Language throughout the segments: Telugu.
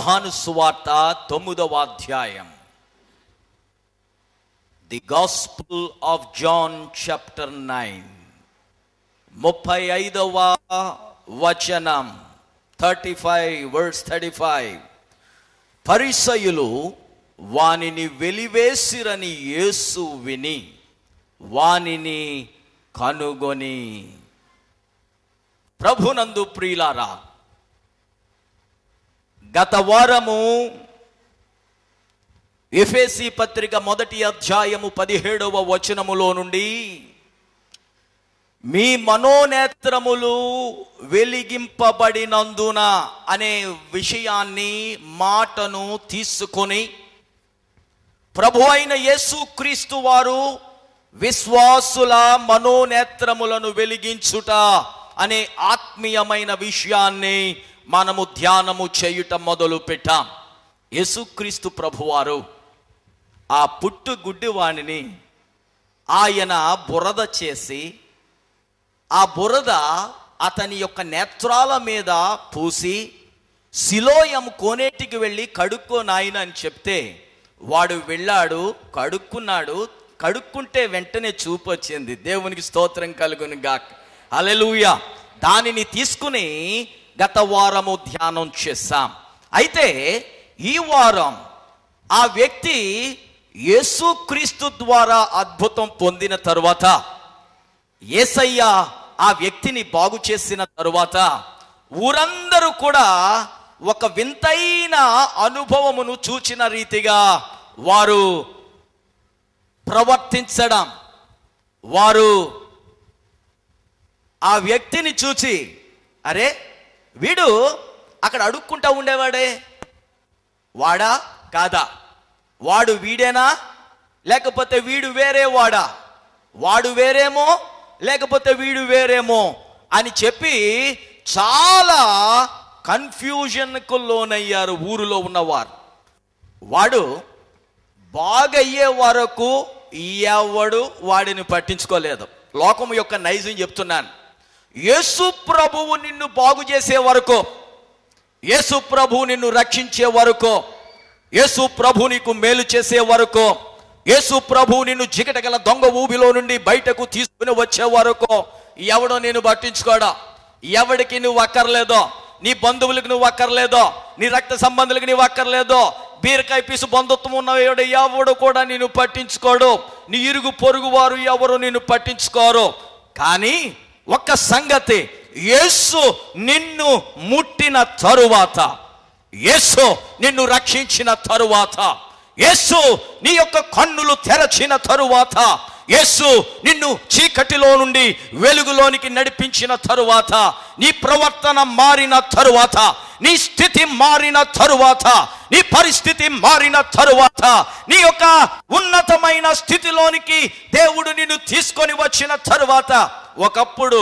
యోహాను సువార్త తొమ్మిదవ అధ్యాయం the gospel of John chapter nine ముప్పై ఐదవ వచనం thirty five words thirty five పరిసయులు వానిని వెలివేసిరని యేసు విని వానిని కనుగొని ప్రభునందు ప్రియులారా గత వారము ఎఫేసి పత్రిక మొదటి అధ్యాయము పదిహేడవ వచనములో నుండి మీ మనోనేత్రములు వెలిగింపబడినందున అనే విషయాన్ని మాటను తీసుకొని ప్రభు అయిన యేసుక్రీస్తు వారు విశ్వాసుల మనోనేత్రములను వెలిగించుట అనే ఆత్మీయమైన విషయాన్ని మనము ధ్యానము చేయుట మొదలు పెట్టాం యేసుక్రీస్తు ప్రభువారు ఆ పుట్టు గుడ్డివాణిని ఆయన బురద చేసి ఆ బురద అతని యొక్క నేత్రాల మీద పూసి శిలోయం కోనేటికి వెళ్ళి కడుక్కో నాయన అని చెప్తే వాడు వెళ్ళాడు కడుక్కున్నాడు కడుక్కుంటే వెంటనే చూపు వచ్చింది దేవునికి స్తోత్రం కలుగును గాక అలెలుయ దానిని తీసుకుని గత వారము ధ్యానం చేశాం అయితే ఈ వారం ఆ వ్యక్తి యేసుక్రీస్తు ద్వారా అద్భుతం పొందిన తరువాత ఏసయ్య ఆ వ్యక్తిని బాగు చేసిన తరువాత ఊరందరూ కూడా ఒక వింతైన అనుభవమును చూచిన రీతిగా వారు ప్రవర్తించడం వారు ఆ వ్యక్తిని చూచి అరే వీడు అక్కడ అడుక్కుంటా ఉండేవాడే వాడా కాదా వాడు వీడేనా లేకపోతే వీడు వేరే వాడా వాడు వేరేమో లేకపోతే వీడు వేరేమో అని చెప్పి చాలా కన్ఫ్యూజన్కు లోనయ్యారు ఊరిలో ఉన్నవారు వాడు బాగయ్యే వరకు ఎవడు వాడిని పట్టించుకోలేదు లోకం యొక్క నైజం చెప్తున్నాను యేసు ప్రభువు నిన్ను బాగు చేసే వరకు యేసు ప్రభు నిన్ను రక్షించే వరకు యేసు ప్రభు నీకు మేలు చేసే వరకు యేసు ప్రభు నిన్ను జిగటగల దొంగ ఊబిలో నుండి బయటకు తీసుకుని వచ్చే వరకు ఎవడో నేను పట్టించుకోడా ఎవడికి నువ్వు అక్కర్లేదో నీ బంధువులకు నువ్వు అక్కర్లేదో నీ రక్త సంబంధులకు నువ్వు అక్కర్లేదో బీరకాయ పీసు బంధుత్వం ఉన్నవాడు ఎవడు కూడా నేను పట్టించుకోడు నీ ఇరుగు పొరుగు వారు ఎవరు నేను పట్టించుకోరు కానీ ఒక్క సంగతి యేసు నిన్ను ముట్టిన తరువాత యేసు నిన్ను రక్షించిన తరువాత యేసు నీ యొక్క కన్నులు తెరచిన తరువాత యేసు నిన్ను చీకటిలో నుండి వెలుగులోనికి నడిపించిన తరువాత నీ ప్రవర్తన మారిన తరువాత నీ స్థితి మారిన తరువాత నీ పరిస్థితి మారిన తరువాత నీ యొక్క ఉన్నతమైన స్థితిలోనికి దేవుడు నిన్ను తీసుకొని వచ్చిన తరువాత ఒకప్పుడు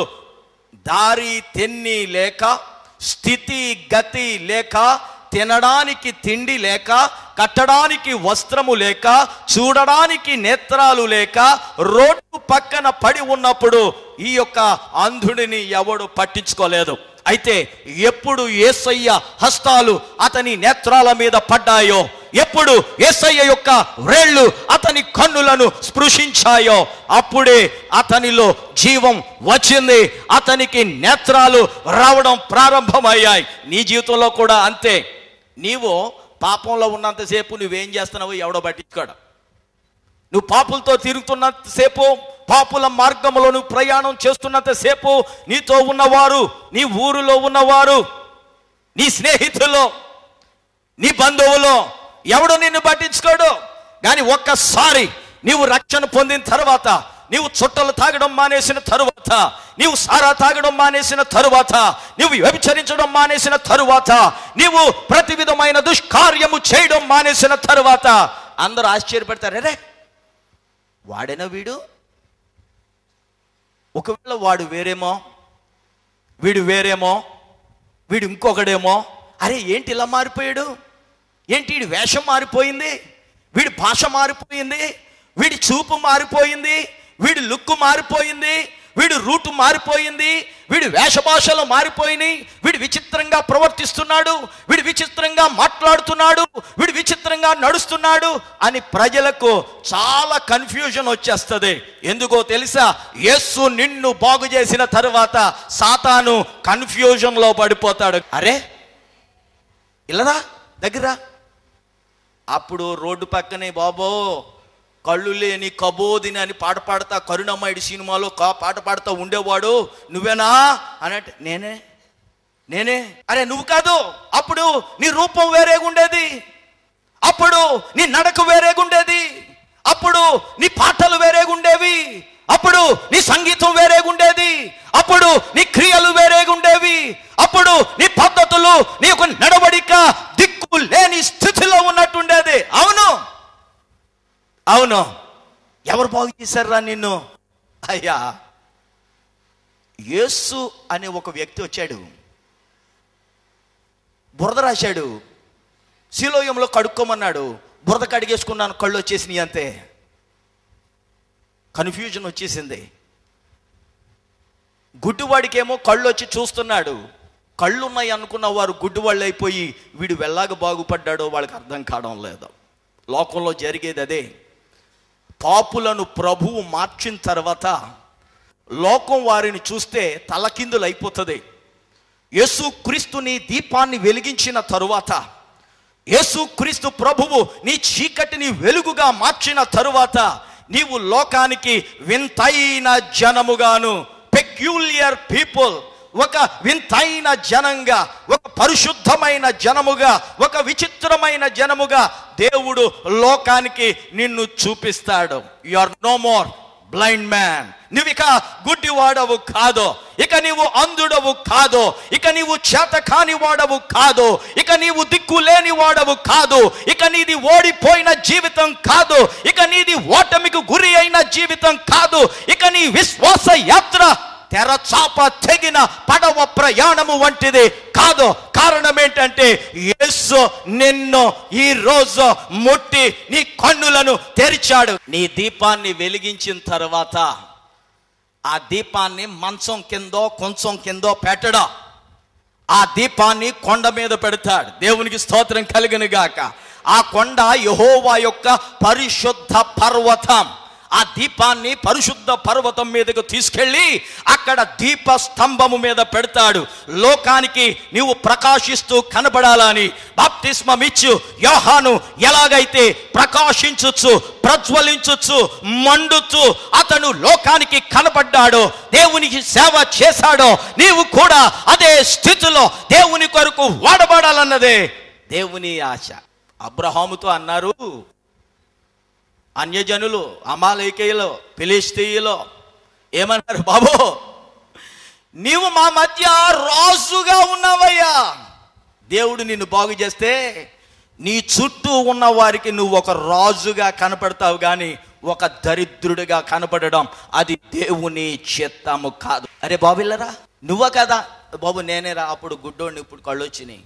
దారి తెన్ని లేక స్థితి గతి లేక తినడానికి తిండి లేక కట్టడానికి వస్త్రము లేక చూడడానికి నేత్రాలు లేక రోడ్డు పక్కన పడి ఉన్నప్పుడు ఈ యొక్క అంధుడిని ఎవడు పట్టించుకోలేదు అయితే ఎప్పుడు ఏసయ్య హస్తాలు అతని నేత్రాల మీద పడ్డాయో ఎప్పుడు ఏసయ్య యొక్క వేళ్ళు అతని కన్నులను స్పృశించాయో అప్పుడే అతనిలో జీవం వచ్చింది అతనికి నేత్రాలు రావడం ప్రారంభమయ్యాయి నీ జీవితంలో కూడా అంతే నీవు పాపంలో ఉన్నంతసేపు నువ్వేం చేస్తున్నావో ఎవడో పట్టించుకోడు నువ్వు పాపులతో తిరుగుతున్నంతసేపు పాపుల మార్గంలో నువ్వు ప్రయాణం చేస్తున్నంతసేపు నీతో ఉన్నవారు నీ ఊరిలో ఉన్నవారు నీ స్నేహితులు నీ బంధువులు ఎవడు నిన్ను పట్టించుకోడు కానీ ఒక్కసారి నీవు రక్షణ పొందిన తర్వాత నీవు చుట్టలు తాగడం మానేసిన తరువాత నీవు సారా తాగడం మానేసిన తరువాత నీవు వ్యభిచరించడం మానేసిన తరువాత నీవు ప్రతి విధమైన దుష్కార్యము చేయడం మానేసిన తరువాత అందరూ ఆశ్చర్యపడతారు అరే వాడేనా వీడు ఒకవేళ వాడు వేరేమో వీడు వేరేమో వీడు ఇంకొకడేమో అరే ఏంటి ఇలా మారిపోయాడు ఏంటి వీడి వేషం మారిపోయింది వీడి భాష మారిపోయింది వీడి చూపు మారిపోయింది వీడి లుక్ మారిపోయింది వీడి రూటు మారిపోయింది వీడి వేషభాషలు మారిపోయినాయి వీడు విచిత్రంగా ప్రవర్తిస్తున్నాడు వీడు విచిత్రంగా మాట్లాడుతున్నాడు వీడు విచిత్రంగా నడుస్తున్నాడు అని ప్రజలకు చాలా కన్ఫ్యూజన్ వచ్చేస్తుంది ఎందుకో తెలుసా యేసు నిన్ను బాగు చేసిన తరువాత సాతాను కన్ఫ్యూజన్లో పడిపోతాడు అరే ఇల్లరా దగ్గర అప్పుడు రోడ్డు పక్కనే బాబో కళ్ళు లేని కబోదిని అని పాట పాడతా కరుణమ్మాయిడి సినిమాలో కా పాట పాడుతూ ఉండేవాడు నువ్వేనా అన్నట్టు నేనే నేనే అరే నువ్వు కాదు అప్పుడు నీ రూపం వేరేగా ఉండేది అప్పుడు నీ నడక వేరేగా ఉండేది అప్పుడు నీ పాటలు వేరేగా ఉండేవి అప్పుడు నీ సంగీతం వేరేగా ఉండేది అప్పుడు నీ క్రియలు వేరేగా ఉండేవి అప్పుడు నీ పద్ధతులు నీ యొక్క నడవడిక దిక్కు లేని స్థితిలో ఉన్నట్టుండేది అవును అవును ఎవరు బాగు చేశారా నిన్ను అయ్యా యేసు అనే ఒక వ్యక్తి వచ్చాడు బురద రాశాడు శిలోయంలో కడుక్కోమన్నాడు బురద కడిగేసుకున్నాను కళ్ళు వచ్చేసినాయి అంతే కన్ఫ్యూజన్ వచ్చేసింది గుడ్డివాడికేమో కళ్ళు వచ్చి చూస్తున్నాడు కళ్ళు ఉన్నాయి అనుకున్న వారు గుడ్డివాళ్ళు అయిపోయి వీడు వెళ్ళాక బాగుపడ్డాడో వాళ్ళకి అర్థం కావడం లేదు లోకంలో జరిగేది అదే పాపులను ప్రభువు మార్చిన తర్వాత లోకం వారిని చూస్తే తలకిందులు అయిపోతుంది యేసుక్రీస్తుని దీపాన్ని వెలిగించిన తరువాత యేసుక్రీస్తు ప్రభువు నీ చీకటిని వెలుగుగా మార్చిన తరువాత నీవు లోకానికి వింతైన జనముగాను పెక్యూలియర్ పీపుల్ ఒక వింతైన జనంగా ఒక పరిశుద్ధమైన జనముగా ఒక విచిత్రమైన జనముగా దేవుడు లోకానికి నిన్ను చూపిస్తాడు you are no more blind man నువ్వు ఇక గుడ్డివాడవు కాదు ఇక నీవు అంధుడవు కాదు ఇక నీవు చేత కాని వాడవు కాదు ఇక నీవు దిక్కు లేని వాడవు కాదు ఇక నీది ఓడిపోయిన జీవితం కాదు ఇక నీది ఓటమికి గురి అయిన జీవితం కాదు ఇక నీ విశ్వాస యాత్ర తెరచాప తెగిన పడవ ప్రయాణము వంటిది కాదు కారణం ఏంటంటే యేసు నిన్ను ఈ రోజు ముట్టి నీ కన్నులను తెరిచాడు నీ దీపాన్ని వెలిగించిన తర్వాత ఆ దీపాన్ని మంచం కిందో కొంచెం కిందో పెట్టడం ఆ దీపాన్ని కొండ మీద పెడతాడు దేవునికి స్తోత్రం కలిగిన గాక ఆ కొండ యహోవా యొక్క పరిశుద్ధ పర్వతం ఆ దీపాన్ని పరిశుద్ధ పర్వతం మీదకు తీసుకెళ్ళి అక్కడ దీప స్తంభము మీద పెడతాడు లోకానికి నీవు ప్రకాశిస్తూ కనబడాలని బాప్తిస్మం ఇచ్చు యోహాను ఎలాగైతే ప్రకాశించుచు ప్రజ్వలించుచు మండుచు అతను లోకానికి కనబడ్డాడో దేవునికి సేవ చేశాడో నీవు కూడా అదే స్థితిలో దేవుని కొరకు వాడబడాలన్నదే దేవుని ఆశ అబ్రహాముతో అన్నారు అన్యజనులు అమాలేకేయులు ఫిలిస్తీయులు ఏమన్నారు బాబు నీవు మా మధ్య రాజుగా ఉన్నావయ్యా దేవుడు నిన్ను బాగు చేస్తే నీ చుట్టూ ఉన్న వారికి నువ్వు ఒక రాజుగా కనపడతావు కానీ ఒక దరిద్రుడిగా కనపడడం అది దేవుని చిత్తము కాదు అరే బాబు ఇల్లరా నువ్వా కదా బాబు నేనేరా అప్పుడు గుడ్డోడిని ఇప్పుడు కళ్ళు వచ్చినాయి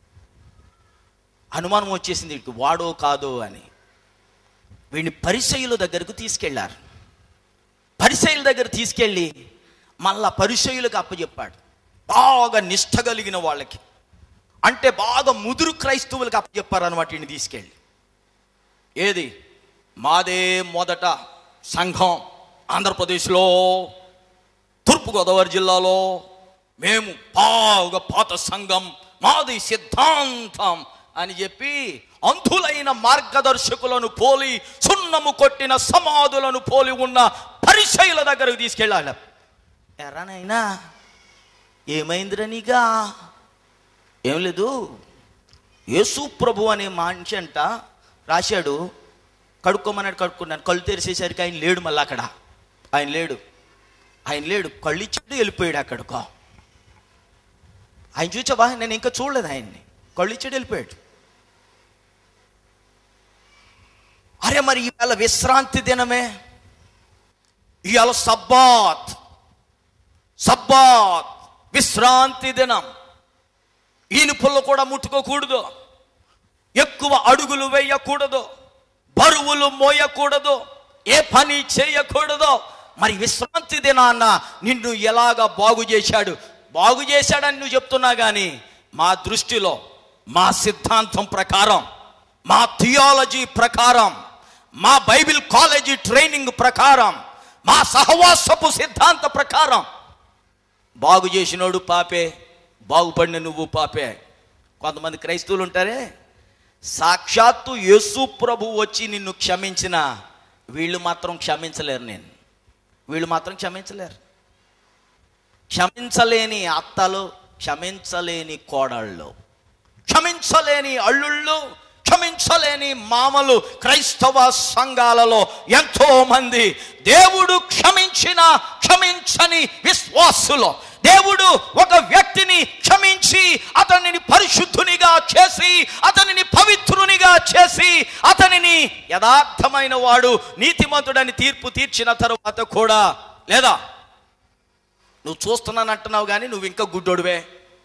అనుమానం వచ్చేసింది ఇటు వాడో కాదో అని వీడిని పరిచయుల దగ్గరకు తీసుకెళ్లారు పరిచయుల దగ్గర తీసుకెళ్ళి మళ్ళా పరిచయులకు అప్పచెప్పాడు బాగా నిష్ఠ కలిగిన వాళ్ళకి అంటే బాగా ముదురు క్రైస్తవులకు అప్పచెప్పారు అనమాట వీడిని తీసుకెళ్ళి ఏది మాదే మొదట సంఘం ఆంధ్రప్రదేశ్లో తూర్పుగోదావరి జిల్లాలో మేము బాగా పాత సంఘం మాది సిద్ధాంతం అని చెప్పి అంధులైన మార్గదర్శకులను పోలి సున్నము కొట్టిన సమాధులను పోలి ఉన్న పరిచయుల దగ్గరకు తీసుకెళ్ళాలి ఎరానైనా ఏమైందిరా నీగా ఏం లేదు యేసు ప్రభు అనే మనిషి అంట రాశాడు కడుక్కోమన్నాడు కడుక్కున్నాను కళ్ళు తెరిసేసరికి ఆయన లేడు మళ్ళీ అక్కడ ఆయన లేడు ఆయన లేడు కళ్ళు ఇచ్చాడు వెళ్ళిపోయాడు అక్కడికో ఆయన చూచావా నేను ఇంకా చూడలేదు ఆయన్ని కళ్ళు ఇచ్చాడు వెళ్ళిపోయాడు అరే మరి ఇవాళ విశ్రాంతి దినమే ఇవాళ సబ్బాత్ సబ్బాత్ విశ్రాంతి దినం ఈనుపుల్లో కూడా ముట్టుకోకూడదు ఎక్కువ అడుగులు వేయకూడదు బరువులు మోయకూడదు ఏ పని చేయకూడదు మరి విశ్రాంతి దినాన్న నిన్ను ఎలాగ బాగు చేశాడు బాగు చేశాడని నువ్వు చెప్తున్నా కానీ మా దృష్టిలో మా సిద్ధాంతం ప్రకారం మా థియాలజీ ప్రకారం మా బైబిల్ కాలేజీ ట్రైనింగ్ ప్రకారం మా సహవాసపు సిద్ధాంత ప్రకారం బాగు చేసినోడు పాపే బాగుపడిన నువ్వు పాపే కొంతమంది క్రైస్తవులు ఉంటారే సాక్షాత్తు యేసు ప్రభు వచ్చి నిన్ను క్షమించిన వీళ్ళు మాత్రం క్షమించలేరు నేను వీళ్ళు మాత్రం క్షమించలేరు క్షమించలేని అత్తలు క్షమించలేని కోడళ్ళు క్షమించలేని అల్లుళ్ళు క్షమించలేని మామలు క్రైస్తవ సంఘాలలో ఎంతో మంది దేవుడు క్షమించిన క్షమించని విశ్వాసులు దేవుడు ఒక వ్యక్తిని క్షమించి అతనిని పరిశుద్ధునిగా చేసి అతనిని పవిత్రునిగా చేసి అతనిని యథార్థమైన వాడు నీతిమంతుడని తీర్పు తీర్చిన తరువాత కూడా లేదా నువ్వు చూస్తున్నానంటున్నావు కానీ నువ్వు ఇంకా గుడ్డోడువే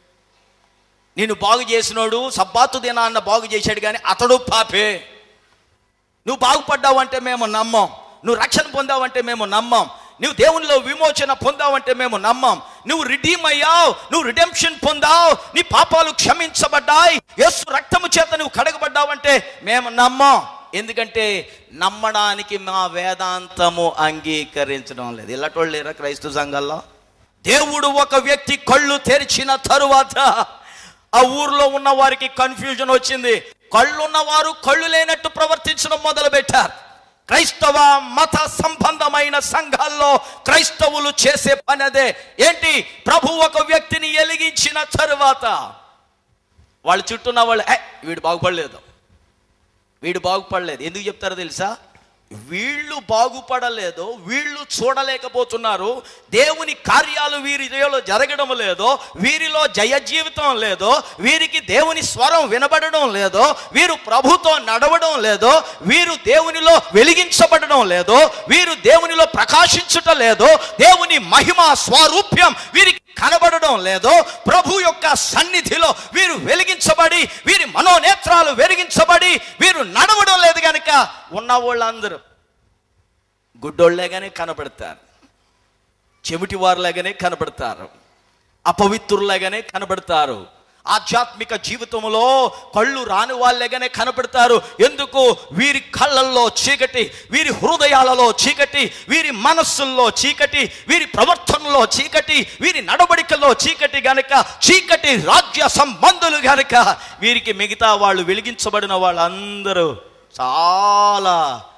నిన్ను బాగు చేసినోడు సబ్బాతు దినాన్న బాగు చేశాడు కానీ అతడు పాపే నువ్వు బాగుపడ్డావంటే మేము నమ్మం నువ్వు రక్షణ పొందావంటే మేము నమ్మం నువ్వు దేవునిలో విమోచన పొందావంటే మేము నమ్మం నువ్వు రిడీమ్ అయ్యావు నువ్వు రిడెంప్షన్ పొందావు నీ పాపాలు క్షమించబడ్డాయి యేసు రక్తము చేత నువ్వు కడగబడ్డావంటే మేము నమ్మం ఎందుకంటే నమ్మడానికి మా వేదాంతము అంగీకరించడం లేదు ఇలాంటి లేరా క్రైస్తవ సంఘాల్లో దేవుడు ఒక వ్యక్తి కళ్ళు తెరిచిన తరువాత ఆ ఊర్లో ఉన్న వారికి కన్ఫ్యూజన్ వచ్చింది కళ్ళు ఉన్నవారు కళ్ళు లేనట్టు ప్రవర్తించడం మొదలు పెట్టారు క్రైస్తవ మత సంబంధమైన సంఘాల్లో క్రైస్తవులు చేసే పని అదే ఏంటి ప్రభు ఒక వ్యక్తిని ఎలిగించిన తరువాత వాళ్ళ చుట్టూ ఉన్న వాళ్ళు "ఏ, వీడు బాగుపడలేదు వీడు బాగుపడలేదు ఎందుకు చెప్తారో తెలుసా వీళ్ళు బాగుపడలేదు వీళ్ళు చూడలేకపోతున్నారు దేవుని కార్యాలు వీరి జయలో జరగడం లేదో వీరిలో జయ జీవితం లేదో వీరికి దేవుని స్వరం వినబడడం లేదో వీరు ప్రభుతో నడవడం లేదో వీరు దేవునిలో వెలిగించబడడం లేదో వీరు దేవునిలో ప్రకాశించుట లేదో దేవుని మహిమ స్వరూప్యం వీరికి కనబడడం లేదో ప్రభు యొక్క సన్నిధిలో వీరు వెలిగించబడి వీరి మనోనేత్రాలు వెలిగించబడి వీరు నడవడం లేదు కనుక ఉన్న వాళ్ళందరూ గుడ్డోళ్ళేగానే కనబడతారు చెవిటి వారులాగానే కనబడతారు అపవిత్రులాగానే కనబడతారు ఆధ్యాత్మిక జీవితంలో కళ్ళు రాని వాళ్ళేగానే కనబడతారు ఎందుకు వీరి కళ్ళల్లో చీకటి వీరి హృదయాలలో చీకటి వీరి మనస్సుల్లో చీకటి వీరి ప్రవర్తనలో చీకటి వీరి నడవడికల్లో చీకటి గనక చీకటి రాజ్య సంబంధులు గనక వీరికి మిగతా వాళ్ళు వెలిగించబడిన వాళ్ళందరూ చాలా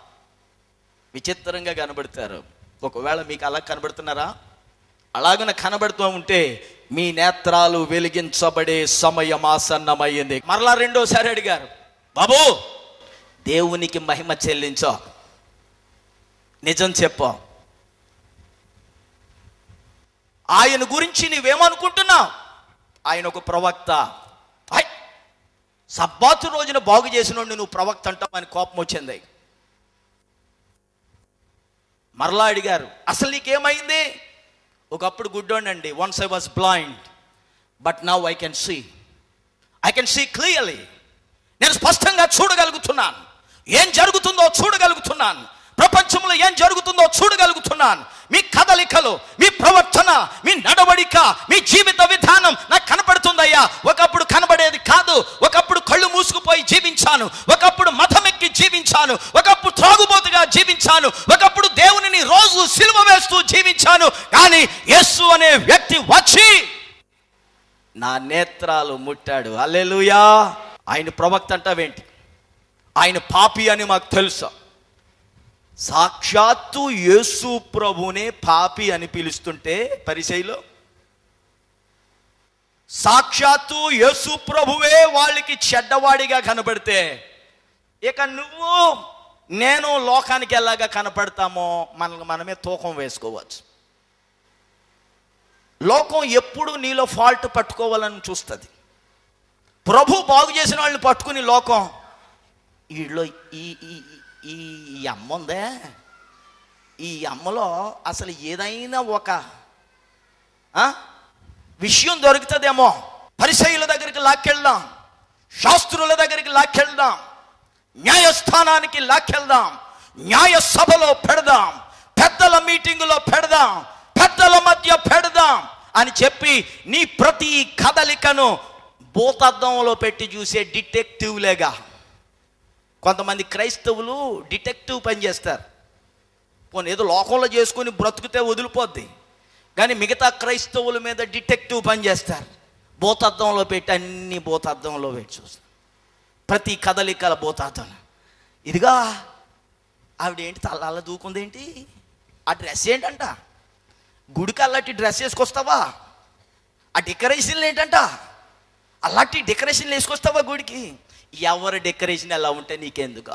విచిత్రంగా కనబడతారు ఒకవేళ మీకు అలా కనబడుతున్నారా అలాగన కనబడుతూ ఉంటే మీ నేత్రాలు వెలిగించబడే సమయం ఆసన్నమయ్యింది మరలా రెండోసారి అడిగారు బాబు దేవునికి మహిమ చెల్లించో నిజం చెప్పు ఆయన గురించి నీవేమనుకుంటున్నావు ఆయన ఒక ప్రవక్త ఐ! సబ్బాతు రోజున బాగు చేసిన నువ్వు ప్రవక్త అంటావు అని కోపం వచ్చింది మరలా అడిగారు అసలు నీకేమైంది ఒకప్పుడు గుడ్డోండండి once I was blind but now I can see I can see clearly నేను స్పష్టంగా చూడగలుగుతున్నాను ఏం జరుగుతుందో చూడగలుగుతున్నాను ప్రపంచంలో ఏం జరుగుతుందో చూడగలుగుతున్నాను మీ కదలికలు మీ ప్రవర్తన మీ నడవడిక మీ జీవిత విధానం నాకు కనపడుతుందయ్యా ఒకప్పుడు కనబడేది కాదు ఒకప్పుడు కళ్ళు మూసుకుపోయి జీవించాను ఒకప్పుడు మతమెక్కి జీవించాను ఒకప్పుడు త్రాగుబోతుగా జీవించాను ఒకప్పుడు దేవునిని రోజు సిలువ వేస్తూ జీవించాను కానీ యేసు అనే వ్యక్తి వచ్చి నా నేత్రాలు ముట్టాడు అల్లెలుయా ఆయన ప్రవక్త అంటావేంటి ఆయన పాపి అని మాకు తెలుసు సాక్షాత్తు యేసు ప్రభునే పాపి అని పిలుస్తుంటే పరిచయలో సాక్షాత్తు యేసు ప్రభువే వాళ్ళకి చెడ్డవాడిగా కనబడితే ఇక నువ్వు నేను లోకానికి ఎలాగా కనపడతామో మనకు మనమే తూకం వేసుకోవచ్చు లోకం ఎప్పుడు నీలో ఫాల్ట్ పట్టుకోవాలని చూస్తుంది ప్రభు బాగు చేసిన వాళ్ళని పట్టుకుని లోకం వీళ్ళు ఈ ఈ ఈ ఈ అమ్మ ఉందే ఈ అమ్మలో అసలు ఏదైనా ఒక ఆ, విషయం దొరుకుతుందేమో పరిచయుల దగ్గరికి లాక్కెళ్దాం శాస్త్రుల దగ్గరికి లాక్కెళ్దాం న్యాయస్థానానికి లాక్కెళ్దాం న్యాయ సభలో పెడదాం పెద్ద పెద్దల మీటింగులో పెడదాం పెద్దల మధ్య పెడదాం అని చెప్పి నీ ప్రతి కదలికను భూతద్దంలో పెట్టి చూసే డిటెక్టివ్లేగా కొంతమంది క్రైస్తవులు డిటెక్టివ్ పని చేస్తారు పోనీ ఏదో లోకంలో చేసుకుని బ్రతుకుతే వదిలిపోద్ది కానీ మిగతా క్రైస్తవుల మీద డిటెక్టివ్ పని చేస్తారు భూతద్దంలో పెట్టి అన్ని భూతద్దంలో పెట్టి చూస్తారు ప్రతి కదలికల భూతార్థం ఇదిగా ఆవిడ ఏంటి తల దూకుంది ఏంటి ఆ డ్రెస్ ఏంటంట గుడికి అలాంటి డ్రెస్ వేసుకొస్తావా ఆ డెకరేషన్లు ఏంటంట అలాంటి డెకరేషన్లు వేసుకొస్తావా గుడికి ఎవరి డెకరేషన్ ఎలా ఉంటే నీకెందుకు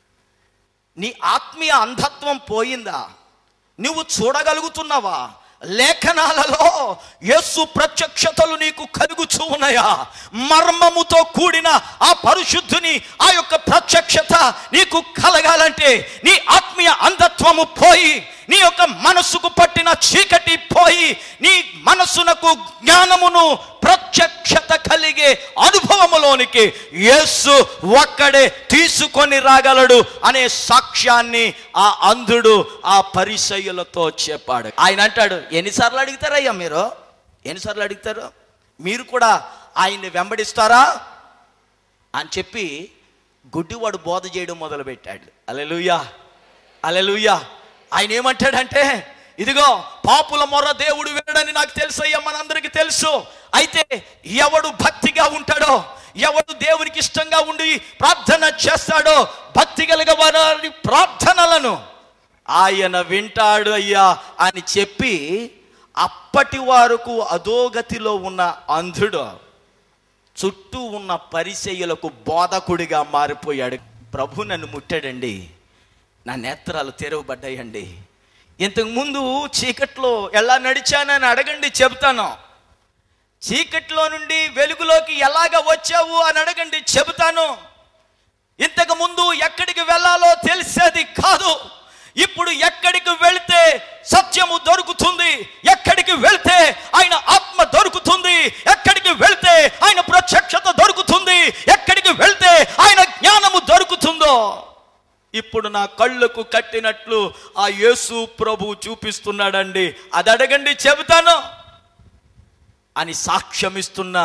నీ ఆత్మీయ అంధత్వం పోయిందా నువ్వు చూడగలుగుతున్నావా లేఖనాలలో యేసు ప్రత్యక్షతలు నీకు కలుగుచూ ఉన్నాయా మర్మముతో కూడిన ఆ పరిశుద్ధుని ఆ యొక్క ప్రత్యక్షత నీకు కలగాలంటే నీ ఆత్మీయ అంధత్వము పోయి నీ యొక్క మనస్సుకు పట్టిన చీకటి పోయి నీ మనస్సునకు జ్ఞానమును ప్రత్యక్షత కలిగే అనుభవములోనికి యేసు ఒక్కడే తీసుకొని రాగలడు అనే సాక్ష్యాన్ని ఆ అంధుడు ఆ పరిసయ్యులతో చెప్పాడు ఆయన అంటాడు ఎన్నిసార్లు అడుగుతారయ్యా మీరు ఎన్నిసార్లు అడుగుతారు మీరు కూడా ఆయన్ని వెంబడిస్తారా అని చెప్పి గుడ్డివాడు బోధ చేయడం మొదలుపెట్టాడు అలెలుయా అలెలుయా ఆయన ఏమంటాడంటే ఇదిగో పాపుల మొర్ర దేవుడు వినడని నాకు తెలుసు అయ్యా మనందరికీ తెలుసు అయితే ఎవడు భక్తిగా ఉంటాడో ఎవడు దేవునికి ఇష్టంగా ఉండి ప్రార్థన చేస్తాడో భక్తి కలిగ వారి ప్రార్థనలను ఆయన వింటాడు అయ్యా అని చెప్పి అప్పటి వరకు అధోగతిలో ఉన్న అంధుడు చుట్టూ ఉన్న పరిచయులకు బోధకుడిగా మారిపోయాడు ప్రభు నన్ను ముట్టాడండి నా నేత్రాలు తెరవబడ్డాయండి ఇంతకు ముందు చీకట్లో ఎలా నడిచానని అడగండి చెబుతాను చీకట్లో నుండి వెలుగులోకి ఎలాగ వచ్చావు అని అడగండి చెబుతాను ఇంతకు ముందు ఎక్కడికి వెళ్ళాలో తెలిసేది కాదు ఇప్పుడు ఎక్కడికి వెళితే సత్యము దొరుకుతుంది ఎక్కడికి వెళ్తే ఆయన ఆత్మ దొరుకుతుంది ఎక్కడికి వెళ్తే ఆయన ప్రత్యక్షత దొరుకుతుంది ఎక్కడికి వెళ్తే ఆయన జ్ఞానము దొరుకుతుందో ఇప్పుడు నా కళ్ళకు కట్టినట్లు ఆ యేసు ప్రభు చూపిస్తున్నాడండి అది అడగండి చెబుతాను అని సాక్ష్యమిస్తున్న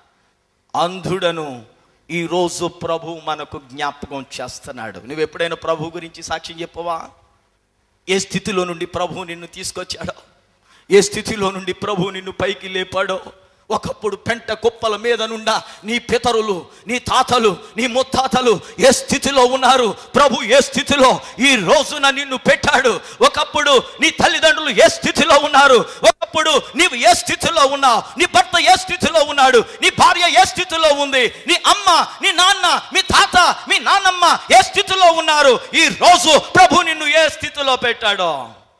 అంధుడను ఈరోజు ప్రభు మనకు జ్ఞాపకం చేస్తున్నాడు నువ్వు ఎప్పుడైనా ప్రభు గురించి సాక్ష్యం చెప్పవా ఏ స్థితిలో నుండి ప్రభు నిన్ను తీసుకొచ్చాడో ఏ స్థితిలో నుండి ప్రభు నిన్ను పైకి లేపాడో ఒకప్పుడు పెంట కుప్పల మీద నుండా నీ పితరులు నీ తాతలు నీ ముత్తాతలు ఏ స్థితిలో ఉన్నారు ప్రభు ఏ స్థితిలో ఈ రోజున నిన్ను పెట్టాడు ఒకప్పుడు నీ తల్లిదండ్రులు ఏ స్థితిలో ఉన్నారు ఒకప్పుడు నీవు ఏ స్థితిలో ఉన్నావు నీ భర్త ఏ స్థితిలో ఉన్నాడు నీ భార్య ఏ స్థితిలో ఉంది నీ అమ్మ నీ నాన్న మీ తాత మీ నాన్నమ్మ ఏ స్థితిలో ఉన్నారు ఈ రోజు ప్రభు నిన్ను ఏ స్థితిలో పెట్టాడో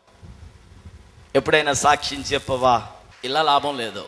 ఎప్పుడైనా సాక్ష్యం చెప్పవా ఇలా లాభం లేదు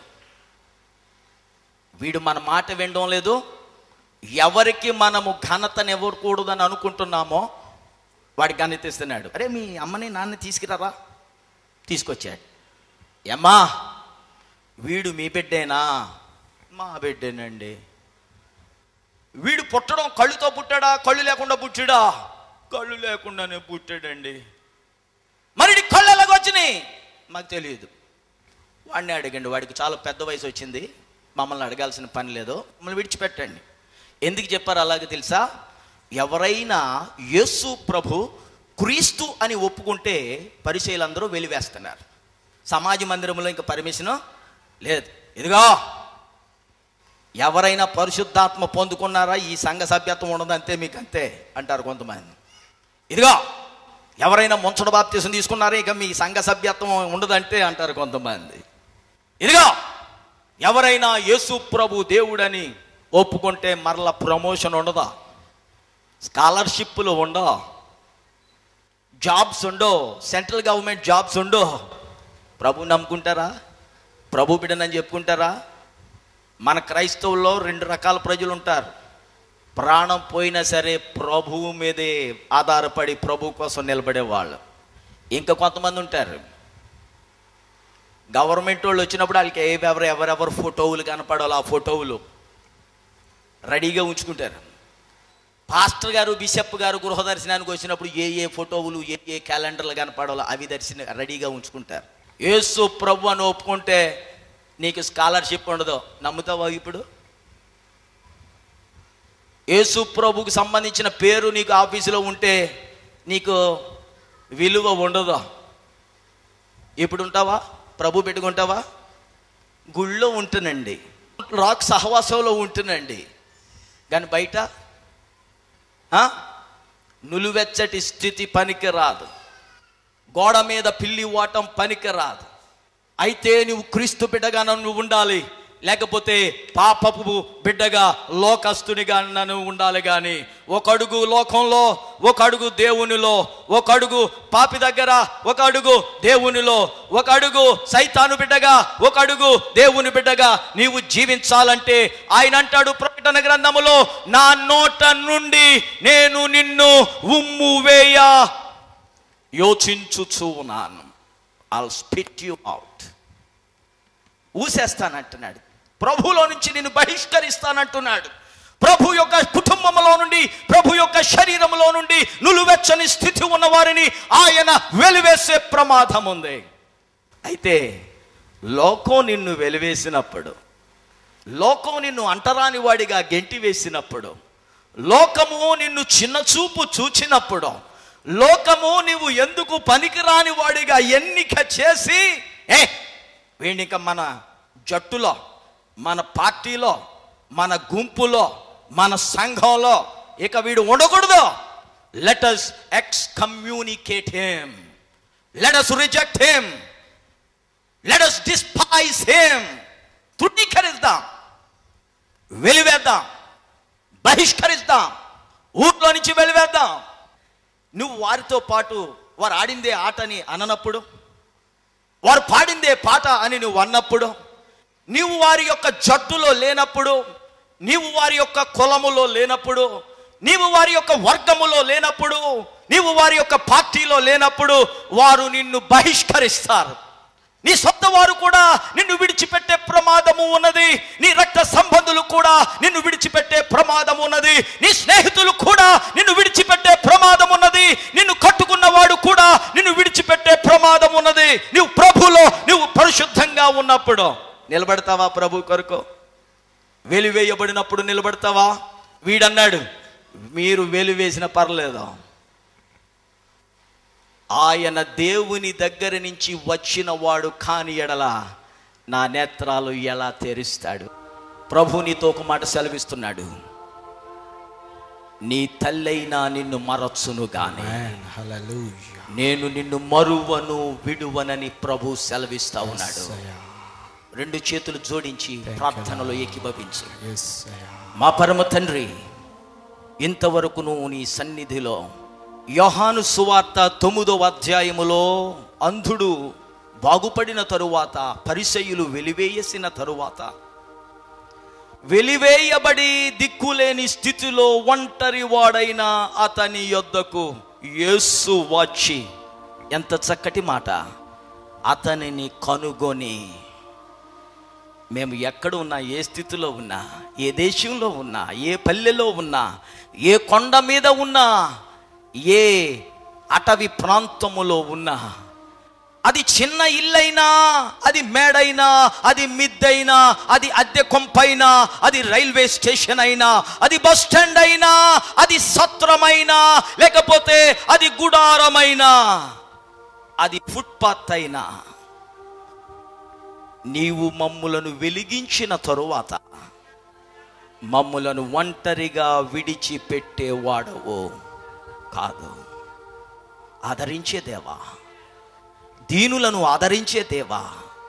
వీడు మన మాట వినడం లేదు ఎవరికి మనము ఘనతను ఇవ్వకూడదని అనుకుంటున్నామో వాడి ఘనత ఇస్తున్నాడు అరే మీ అమ్మని నాన్న తీసుకురారా తీసుకొచ్చాడు ఏమ్మా వీడు మీ బిడ్డేనా మా బిడ్డేనండి వీడు పుట్టడం కళ్ళుతో పుట్టాడా కళ్ళు లేకుండా పుట్టాడా కళ్ళు లేకుండానే పుట్టాడండి మరి నీ కళ్ళు ఎలాగ వచ్చినాయి మాకు తెలియదు వాడిని అడగండి వాడికి చాలా పెద్ద వయసు వచ్చింది మమ్మల్ని అడగాల్సిన పని లేదు మమ్మల్ని విడిచిపెట్టండి ఎందుకు చెప్పారు అలాగే తెలుసా ఎవరైనా యేసు ప్రభు క్రీస్తు అని ఒప్పుకుంటే పరిచయలందరూ వెలివేస్తున్నారు సమాజ మందిరంలో ఇంకా పర్మిషన్ లేదు ఇదిగో ఎవరైనా పరిశుద్ధాత్మ పొందుకున్నారా ఈ సంఘ సభ్యత్వం ఉండదు అంతే మీకు అంతే అంటారు కొంతమంది ఇదిగో ఎవరైనా ముంచడ బాప్తీసం తీసుకున్నారా ఇక మీ సంఘ సభ్యత్వం ఉండదంటే అంటారు కొంతమంది ఇదిగో ఎవరైనా యేసు ప్రభు దేవుడని ఒప్పుకుంటే మరల ప్రమోషన్ ఉండదా స్కాలర్షిప్లు ఉండో జాబ్స్ ఉండో సెంట్రల్ గవర్నమెంట్ జాబ్స్ ఉండో ప్రభు నమ్ముకుంటారా ప్రభు బిడ్డనని చెప్పుకుంటారా మన క్రైస్తవుల్లో రెండు రకాల ప్రజలు ఉంటారు ప్రాణం పోయినా సరే ప్రభువు మీదే ఆధారపడి ప్రభు కోసం నిలబడే వాళ్ళు ఇంకా కొంతమంది ఉంటారు గవర్నమెంట్ వాళ్ళు వచ్చినప్పుడు వాళ్ళకి ఏ ఎవరు ఎవరెవరు ఫోటోలు కనపడాలో ఆ ఫోటోలు రెడీగా ఉంచుకుంటారు పాస్టర్ గారు బిషప్ గారు గృహ దర్శనానికి వచ్చినప్పుడు ఏ ఏ ఫోటోలు ఏ ఏ క్యాలెండర్లు కనపడాలో అవి దర్శన రెడీగా ఉంచుకుంటారు యేసు ప్రభు అని ఒప్పుకుంటే నీకు స్కాలర్షిప్ ఉండదు నమ్ముతావా ఇప్పుడు యేసు ప్రభుకు సంబంధించిన పేరు నీకు ఆఫీసులో ఉంటే నీకు విలువ ఉండదు ఇప్పుడు ఉంటావా ప్రభు పెట్టుకుంటావా గుళ్ళో ఉంటునండి రాక్ సహవాసంలో ఉంటునండి కానీ బయట ఆ? నులువెచ్చటి స్థితి పనికి రాదు గోడ మీద పిల్లి వాటం పనికి రాదు అయితే నువ్వు క్రీస్తు బిడ్డగా నువ్వు ఉండాలి లేకపోతే పాపపు బిడ్డగా లోకస్తునిగా నన్ను ఉండాలి కానీ ఒక అడుగు లోకంలో ఒక అడుగు దేవునిలో ఒక అడుగు పాపి దగ్గర ఒక అడుగు దేవునిలో ఒక అడుగు సైతాను బిడ్డగా ఒక అడుగు దేవుని బిడ్డగా నీవు జీవించాలంటే ఆయన అంటాడు ప్రకటన గ్రంథములో నా నోట నుండి నేను నిన్ను ఉమ్ము వేయ యోచించుచూ ఉన్నాను ఐల్ స్పిట్ యు అవుట్ ఊసేస్తానంటున్నాడు ప్రభులో నుంచి నేను బహిష్కరిస్తానంటున్నాడు ప్రభు యొక్క కుటుంబంలో నుండి ప్రభు యొక్క శరీరంలో నుండి నులువెచ్చని స్థితి ఉన్న వారిని ఆయన వెలివేసే ప్రమాదం ఉంది అయితే లోకం నిన్ను వెలివేసినప్పుడు లోకం నిన్ను అంటరాని వాడిగా గెంటి వేసినప్పుడు లోకము నిన్ను చిన్న చూపు చూచినప్పుడు లోకము నీవు ఎందుకు పనికిరాని వాడిగా ఎన్నిక చేసి ఏ వీడిక మన జట్టులో మన పార్టీలో మన గుంపులో మన సంఘంలో ఇక వీడు ఉండకూడదు let us excommunicate him let us reject him let us despise him తృణీకరిద్దాం వెలివేద్దాం బహిష్కరిద్దాం ఊర్లో నుంచి వెలివేద్దాం నువ్వు వారితో పాటు వారు ఆడిందే ఆటని అననప్పుడు వారు పాడిందే పాట అని నువ్వు అన్నప్పుడు నీవు వారి యొక్క జట్టులో లేనప్పుడు నీవు వారి యొక్క కులములో లేనప్పుడు నీవు వారి యొక్క వర్గములో లేనప్పుడు నీవు వారి యొక్క పార్టీలో లేనప్పుడు వారు నిన్ను బహిష్కరిస్తారు నీ సొంత వారు కూడా నిన్ను విడిచిపెట్టే ప్రమాదము ఉన్నది నీ రక్త సంబంధులు కూడా నిన్ను విడిచిపెట్టే ప్రమాదం ఉన్నది నీ స్నేహితులు కూడా నిన్ను విడిచిపెట్టే ప్రమాదం ఉన్నది నిన్ను కట్టుకున్నవాడు కూడా నిన్ను విడిచిపెట్టే ప్రమాదం ఉన్నది నువ్వు ప్రభులో నువ్వు పరిశుద్ధంగా ఉన్నప్పుడు నిలబడతావా ప్రభు కొరకు వెలివేయబడినప్పుడు నిలబడతావా వీడన్నాడు మీరు వెలివేసిన పర్లేదు ఆయన దేవుని దగ్గర నుంచి వచ్చిన వాడు కాని ఎడల నా నేత్రాలు ఎలా తెరుస్తాడు ప్రభు నీతో ఒక మాట సెలవిస్తున్నాడు నీ తల్లైనా నిన్ను మరచును గాని Amen. Hallelujah. నేను నిన్ను మరువను విడువనని ప్రభు సెలవిస్తా ఉన్నాడు Messiah. రెండు చేతులు జోడించి you, ప్రార్థనలో ఏకీభవించు Yes, Messiah. మా పరమ తండ్రి ఇంతవరకు నువ్వు నీ సన్నిధిలో యోహాను సువార్త తొమ్మిదవ అధ్యాయములో అంధుడు బాగుపడిన తరువాత పరిసయులు వెలివేయసిన తరువాత వెలివేయబడి దిక్కులేని స్థితిలో ఒంటరి వాడైన అతని యొద్దకు యేసు వచ్చి ఎంత చక్కటి మాట అతనిని కనుగొని మేము ఎక్కడ ఉన్నా ఏ స్థితిలో ఉన్నా ఏ దేశంలో ఉన్నా ఏ పల్లెలో ఉన్నా ఏ కొండ మీద ఉన్నా ఏ అటవీ ప్రాంతములో ఉన్నా అది చిన్న ఇల్లైనా అది మేడైనా అది మిద్దైనా అది అద్దె కొంపైనా అది రైల్వే స్టేషన్ అయినా అది బస్ స్టాండ్ అయినా అది సత్రమైనా లేకపోతే అది గుడారమైనా అది ఫుట్పాత్ అయినా నీవు మమ్ములను వెలిగించిన తరువాత మమ్ములను ఒంటరిగా విడిచిపెట్టేవాడవు కాదు ఆదరించే దేవా దీనులను ఆదరించే దేవా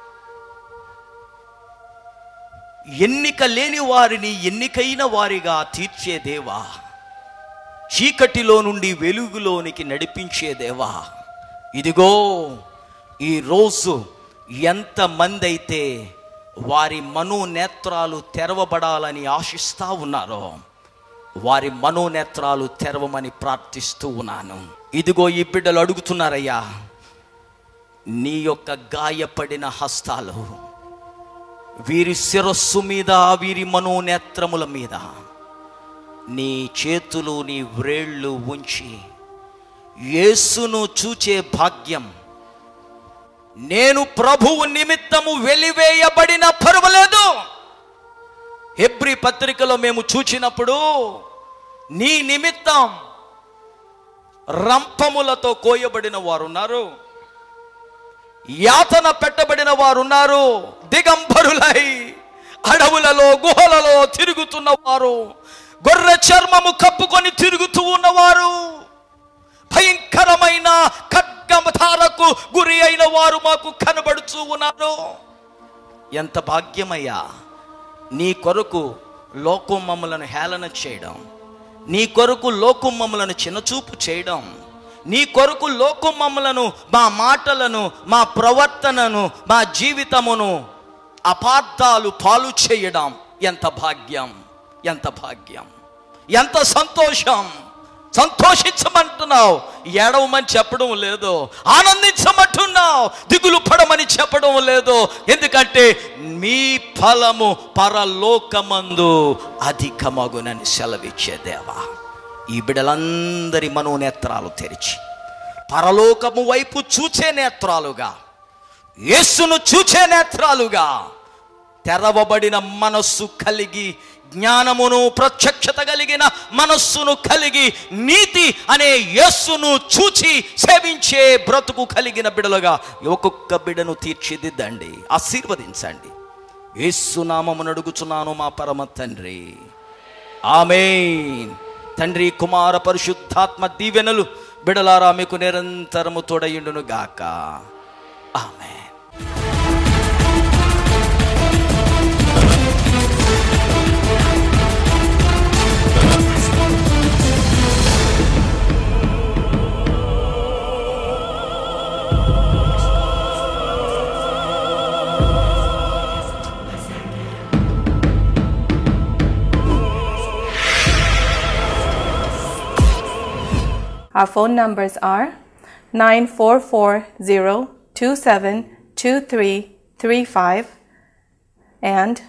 ఎన్నిక లేని వారిని ఎన్నికైన వారిగా తీర్చే దేవా చీకటిలో నుండి వెలుగులోనికి నడిపించే దేవా ఇదిగో ఈ రోజు ఎంతమంది అయితే వారి మనోనేత్రాలు తెరవబడాలని ఆశిస్తా ఉన్నారో వారి మనోనేత్రాలు తెరవమని ప్రార్థిస్తూ ఉన్నాను ఇదిగో ఈ బిడ్డలు అడుగుతున్నారయ్యా నీ యొక్క గాయపడిన హస్తాలు వీరి శిరస్సు మీద వీరి మనోనేత్రముల మీద నీ చేతులు నీ వ్రేళ్ళు ఉంచి యేసును చూచే భాగ్యం నేను ప్రభువు నిమిత్తము వెలివేయబడిన పర్వాలేదు హెబ్రి పత్రికలో మేము చూచినప్పుడు నీ నిమిత్తం రంపములతో కోయబడిన వారు ఉన్నారు యాతన పెట్టబడిన వారు ఉన్నారు దిగంబరులై అడవులలో గుహలలో తిరుగుతున్న వారు గొర్రె చర్మము కప్పుకొని తిరుగుతూ ఉన్నవారు భయంకరమైన ఖడ్గమధారకు గురి అయిన వారు మాకు కనబడుతూ ఉన్నారు ఎంత భాగ్యమయ్యా నీ కొరకు లోకం మమ్మలను హేళన చేయడం నీ కొరకు లోకం మమ్మలను చిన్నచూపు చేయడం నీ కొరకు లోకం మమ్మలను మా మాటలను మా ప్రవర్తనను మా జీవితమును అపార్థాలు పాలు చేయడం ఎంత భాగ్యం ఎంత భాగ్యం ఎంత సంతోషం సంతోషించమంటున్నావు ఏడవమని చెప్పడం లేదు ఆనందించమంటున్నావు దిగులు పడమని చెప్పడం లేదు ఎందుకంటే మీ ఫలము పరలోకమందు అధికమగునని సెలవిచ్చే దేవా ఈ బిడలందరి మనోనేత్రాలు తెరిచి పరలోకము వైపు చూచే నేత్రాలుగా యేసును చూచే నేత్రాలుగా తెరవబడిన మనస్సు కలిగి జ్ఞానమును ప్రత్యక్షత కలిగిన మనస్సును కలిగి నీతి అనే యేస్సును చూచి సేవించే బ్రతుకు కలిగిన బిడలుగా ఒక్కొక్క బిడను తీర్చిదిద్దండి ఆశీర్వదించండి యేస్సు నామమును అడుగుచున్నాను మా పరమ తండ్రి ఆమేన్ తండ్రి కుమార పరిశుద్ధాత్మ దీవెనలు బిడలారా మీకు నిరంతరము తోడయుండును గాక amen Our phone numbers are 9440272335 and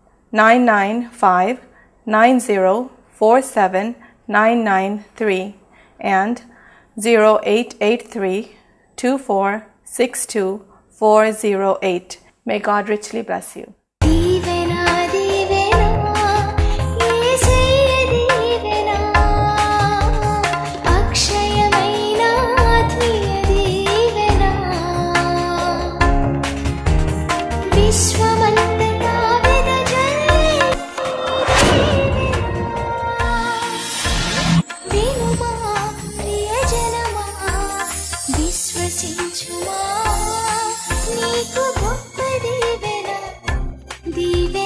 99590479993 and 0883246248. May God richly bless you. దీవెనా దీవెనా యేసయ్య దీవెనా అక్షయమైన ఆత్మీయ దీవెనా విశ్వమంతటా వెదజల్లే వినుమా ప్రియజనమా విశ్వసించుమా నీకు గొప్ప దీవెన దీవెన